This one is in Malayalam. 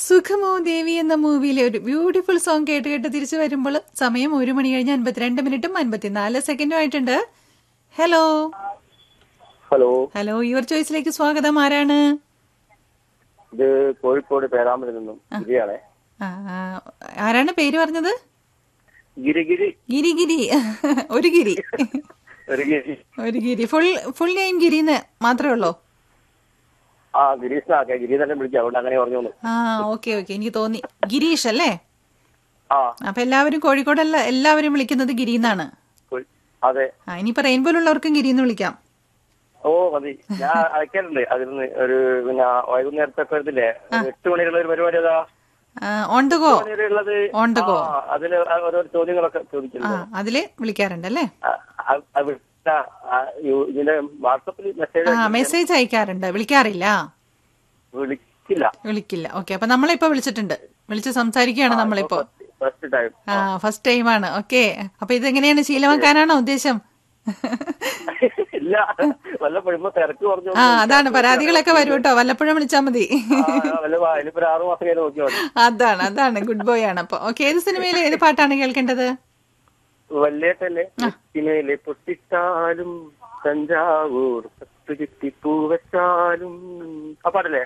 സുഖമോ ദേവി എന്ന മൂവിയിലെ ഒരു ബ്യൂട്ടിഫുൾ സോങ് കേട്ട് കേട്ട് തിരിച്ചു വരുമ്പോൾ സമയം ഒരു മണി കഴിഞ്ഞ് അൻപത്തിരണ്ട് മിനിറ്റും അൻപത്തിനാല് സെക്കൻഡും ആയിട്ടുണ്ട് ഹലോ ഹലോ ഹലോ യുവർ ചോയ്സിലേക്ക് സ്വാഗതം ആരാണ് ഇത് കോഴിക്കോട് പേരാമ്പിൽ നിന്നും ഗിരിയാണേ ആ, ആ, ആരാണ് പേര് പറഞ്ഞത് ഗിരിഗിരി ഗിരി ഗിരി ഒരു ഗിരി ഒരു ഗിരി ഒരു ഗിരി ഫുൾ ഫുൾ നെയിം ഗിരിന്ന് മാത്രമേ ഉള്ളൂ ആ ഗിരീഷിനാക്കെ ഗിരി തന്നെ വിളിക്കാം അതുകൊണ്ട് അങ്ങനെ പറഞ്ഞു ആ ഓക്കെ ഓക്കെ എനിക്ക് തോന്നി ഗിരീഷ് അല്ലേ ആ അപ്പൊ എല്ലാവരും കോഴിക്കോടല്ല എല്ലാവരും വിളിക്കുന്നത് ഗിരി എന്നാണ് കോഴി- അതെ ആ ഇനിയിപ്പോ റെയിൻബോയിലുള്ളവർക്കും ഗിരി എന്ന് വിളിക്കാം ഓ മതി ഞാൻ അയക്കാറുണ്ട് അതിൽ നിന്ന് ഒരു പിന്നെ വൈകുന്നേരത്തെ ഒക്കെ ഇതില്ലേ എട്ട് മണിയുള്ള ഒരു പരിപാടി അതാ ഓൺ ദ ഗോ എട്ട് വരെയുള്ളത് On the go. ആ, അതില് ഓരോ ചോദ്യങ്ങളൊക്കെ ആ ചോദിക്കുന്നത് അതില് വിളിക്കാറുണ്ട് അല്ലേ ആ, ആ, ആ, വിളിച്ച, ആ, യു- ഇതിന്റെ വാട്സപ്പിൽ മെസ്സേജ് ആ മെസ്സേജ് അയക്കാറുണ്ട് വിളിക്കാറില്ല വിളിക്കില്ല വിളിക്കില്ല ഓക്കെ അപ്പൊ നമ്മളിപ്പോ വിളിച്ചിട്ടുണ്ട് വിളിച്ച് സംസാരിക്കുകയാണ് നമ്മളിപ്പോ ഫസ്റ്റ് ടൈം ആ ഫസ്റ്റ് ടൈമാണ് ഓക്കെ അപ്പൊ ഇതെങ്ങനെയാണ് ശീലമാക്കാനാണോ ഉദ്ദേശം ഇല്ല വല്ലപ്പോഴും ഇപ്പൊ തിരക്ക് പറഞ്ഞു ആ അതാണ് പരാതികളൊക്കെ വരും കേട്ടോ വല്ലപ്പോഴും വിളിച്ചാ മതി വല്ല ഇനിയിപ്പോ ഒരു ആറു മാസം കഴിഞ്ഞ് നോക്കിയാൽ മതി അതാണ് അതാണ് ഗുഡ് ബോയ് ആണ് അപ്പൊ ഓക്കെ ഏത് സിനിമയിൽ ഏത് പാട്ടാണ് കേൾക്കേണ്ടത് വല്യേട്ടല്ലേ സിനിമയിലെ പൊട്ടിച്ചാലും തഞ്ചാവൂർ പത്ത് ചുറ്റി പൂവച്ചാലും ആ പാടല്ലേ